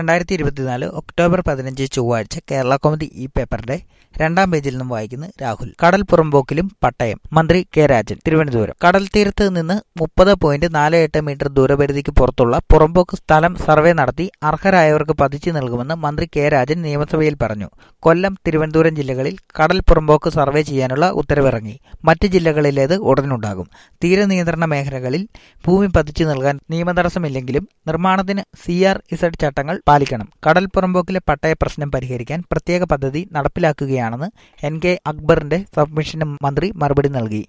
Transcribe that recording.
രണ്ടായിരത്തി ഇരുപത്തിനാല് ഒക്ടോബർ പതിനഞ്ച് ചൊവ്വാഴ്ച കേരള കോമഡി ഈ പേപ്പറിന്റെ രണ്ടാം പേജിൽ നിന്നും വായിക്കുന്നു രാഹുൽ കടൽ പുറമ്പോക്കിലും പട്ടയം മന്ത്രി കെ രാജൻ തിരുവനന്തപുരം കടൽ തീരത്ത് നിന്ന് മുപ്പത് പോയിന്റ് നാല് എട്ട് മീറ്റർ ദൂരപരിധിക്ക് പുറത്തുള്ള പുറമ്പോക്ക് സ്ഥലം സർവേ നടത്തി അർഹരായവർക്ക് പതിച്ചു നൽകുമെന്ന് മന്ത്രി കെ രാജൻ നിയമസഭയിൽ പറഞ്ഞു കൊല്ലം തിരുവനന്തപുരം ജില്ലകളിൽ കടൽ പുറമ്പോക്ക് സർവേ ചെയ്യാനുള്ള ഉത്തരവിറങ്ങി മറ്റ് ജില്ലകളിലേത് ഉടനുണ്ടാകും തീരനിയന്ത്രണ മേഖലകളിൽ ഭൂമി പതിച്ചു നൽകാൻ നിയമതടസ്സമില്ലെങ്കിലും നിർമ്മാണത്തിന് സി ആർ ഇസഡ് ചട്ടങ്ങൾ പാലിക്കണം കടൽ പുറമ്പോക്കിലെ പട്ടയ പ്രശ്നം പരിഹരിക്കാൻ പ്രത്യേക പദ്ധതി നടപ്പിലാക്കുകയാണെന്ന് എൻ കെ അക്ബറിന്റെ സബ്മിഷന് മന്ത്രി മറുപടി നൽകി